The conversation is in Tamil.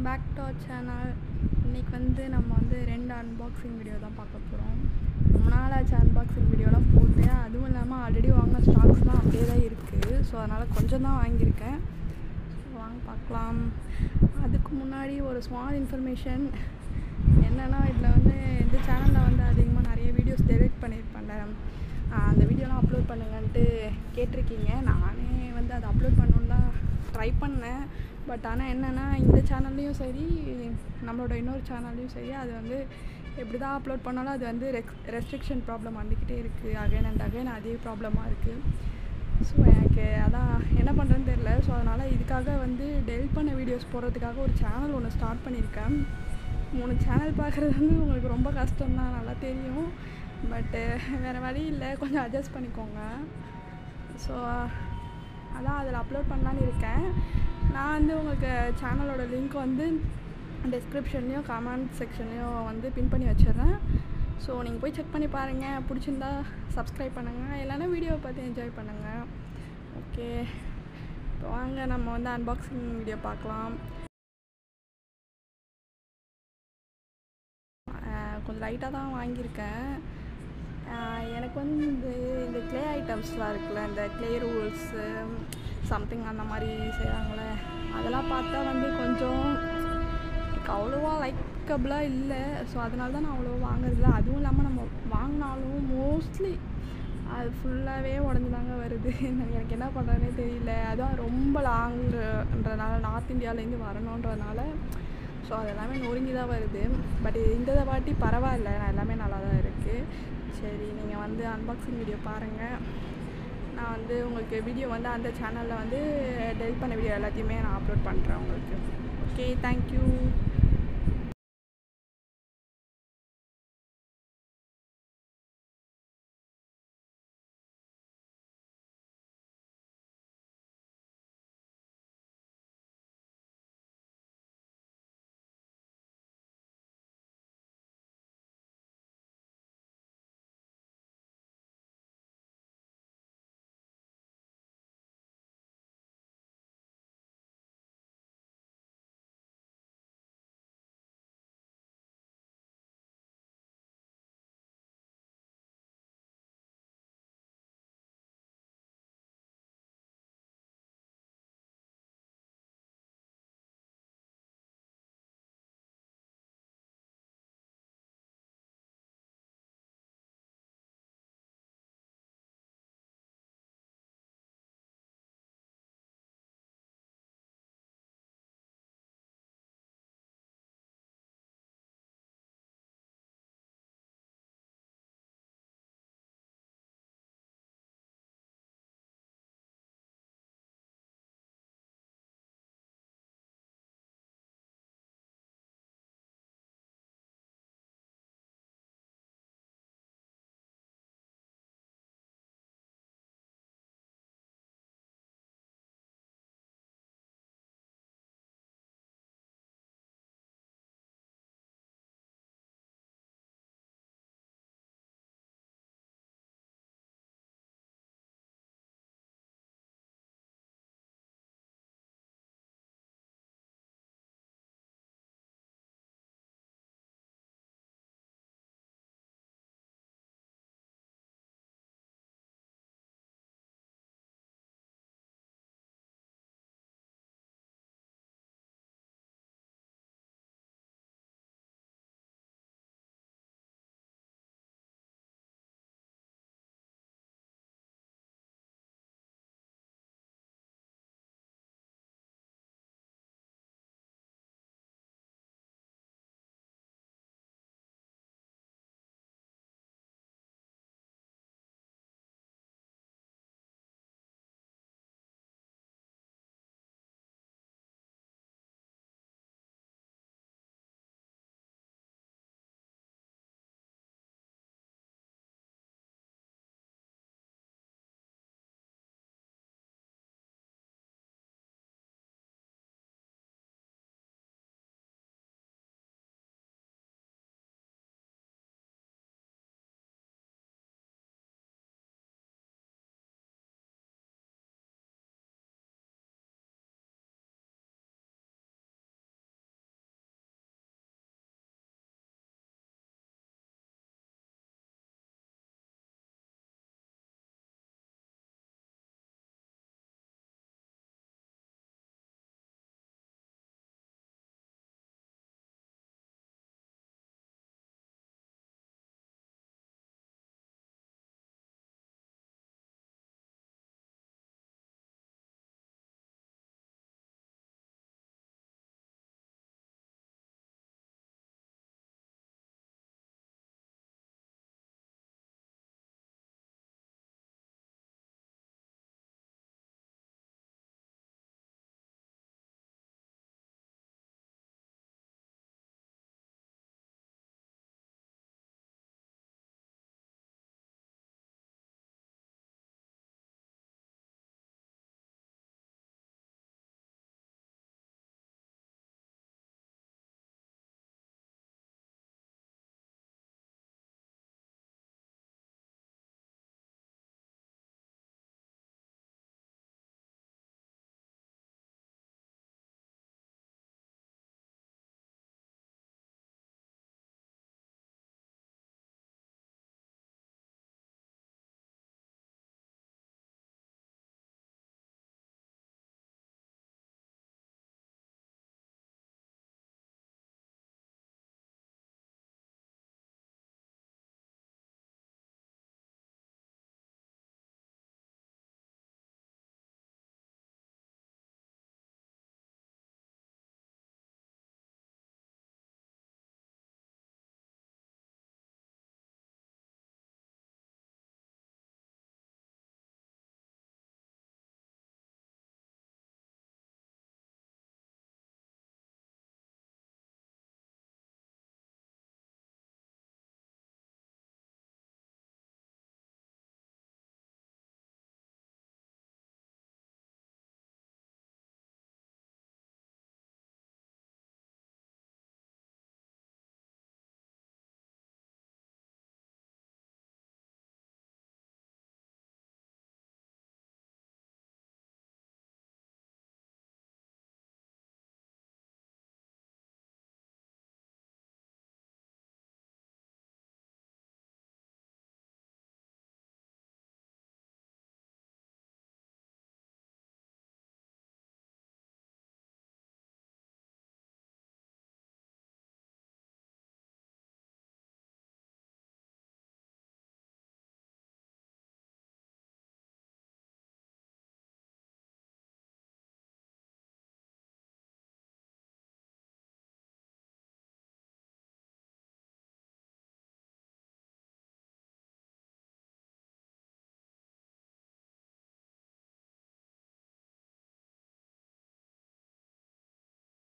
பேக் டு அவர் சேனல் இன்றைக்கி வந்து நம்ம வந்து ரெண்டு அன்பாக்சிங் வீடியோ தான் பார்க்க போகிறோம் ரொம்ப நாள் ஆச்சு அன்பாக்சிங் வீடியோலாம் போட்டு அதுவும் இல்லாமல் ஆல்ரெடி வாங்கின ஸ்டாக்ஸ்லாம் அப்படியே தான் இருக்குது ஸோ அதனால் கொஞ்சம் தான் வாங்கியிருக்கேன் ஸோ வாங்க பார்க்கலாம் அதுக்கு முன்னாடி ஒரு ஸ்மால் இன்ஃபர்மேஷன் என்னென்னா இதில் வந்து இந்த சேனலில் வந்து அதிகமாக நிறைய வீடியோஸ் டெலிட் பண்ணியிருப்பேன்ல ஆஹ் அந்த வீடியோலாம் அப்லோட் பண்ணுங்கன்ட்டு கேட்டிருக்கீங்க நானே வந்து அதை அப்லோட் பண்ணணுன்னு தான் ட்ரை பண்ணேன் பட் ஆனால் என்னென்னா இந்த சேனல்லையும் சரி நம்மளோட இன்னொரு சேனல்லையும் சரி அது வந்து எப்படி தான் அப்லோட் பண்ணாலும் அது வந்து ரெக் ரெஸ்ட்ரிக்ஷன் ப்ராப்ளம் வந்துக்கிட்டே இருக்குது அகைன் அண்ட் அகைன் அதே ப்ராப்ளமாக இருக்குது ஸோ எனக்கு அதான் என்ன பண்ணுறேன்னு தெரில ஸோ அதனால் இதுக்காக வந்து டெலிட் பண்ண வீடியோஸ் போடுறதுக்காக ஒரு சேனல் ஒன்று ஸ்டார்ட் பண்ணியிருக்கேன் மூணு சேனல் பார்க்குறது வந்து உங்களுக்கு ரொம்ப கஷ்டம்தான் நல்லா தெரியும் பட்டு வேறு வழி இல்லை கொஞ்சம் அட்ஜஸ்ட் பண்ணிக்கோங்க ஸோ அதான் அதில் அப்லோட் பண்ணலான்னு இருக்கேன் நான் வந்து உங்களுக்கு சேனலோட லிங்க் வந்து டிஸ்கிரிப்ஷன்லேயும் கமெண்ட் செக்ஷன்லேயும் வந்து பின் பண்ணி வச்சிடுறேன் ஸோ நீங்கள் போய் செக் பண்ணி பாருங்கள் பிடிச்சிருந்தா சப்ஸ்கிரைப் பண்ணுங்கள் இல்லைன்னா வீடியோவை பார்த்து என்ஜாய் பண்ணுங்கள் ஓகே இப்போ வாங்க நம்ம வந்து அன்பாக்சிங் வீடியோ பார்க்கலாம் ஆஹ் கொஞ்சம் லைட்டாக தான் வாங்கியிருக்கேன் ஆஹ் எனக்கு வந்து இந்த இந்த க்ளே ஐட்டம்ஸ்லாம் இருக்குல்ல இந்த க்ளே ரூல்ஸு சம்திங் அந்த மாதிரி செய்கிறாங்களே அதெல்லாம் பார்த்தா வந்து கொஞ்சம் எனக்கு அவ்வளோவா லைக்கபிளாக இல்லை ஸோ அதனால தான் நான் அவ்வளோ வாங்குறதில்ல அதுவும் இல்லாமல் நம்ம வாங்கினாலும் மோஸ்ட்லி அது ஃபுல்லாகவே உடஞ்சி வருது எனக்கு என்ன பண்ணுறதுனே தெரியல அதுவும் ரொம்ப லாங்குன்றனால நார்த் இந்தியாவிலேருந்து வரணுன்றதுனால ஸோ அது எல்லாமே நொறுங்கி தான் வருது பட் இந்த வாட்டி பரவாயில்ல நான் எல்லாமே நல்லா தான் இருக்குது சரி நீங்கள் வந்து அன்பாக்சிங் வீடியோ பாருங்கள் நான் வந்து உங்களுக்கு வீடியோ வந்து அந்த சேனலில் வந்து டெலிட் பண்ண வீடியோ எல்லாத்தையுமே நான் அப்லோட் பண்ணுறேன் உங்களுக்கு ஓகே தேங்க்யூ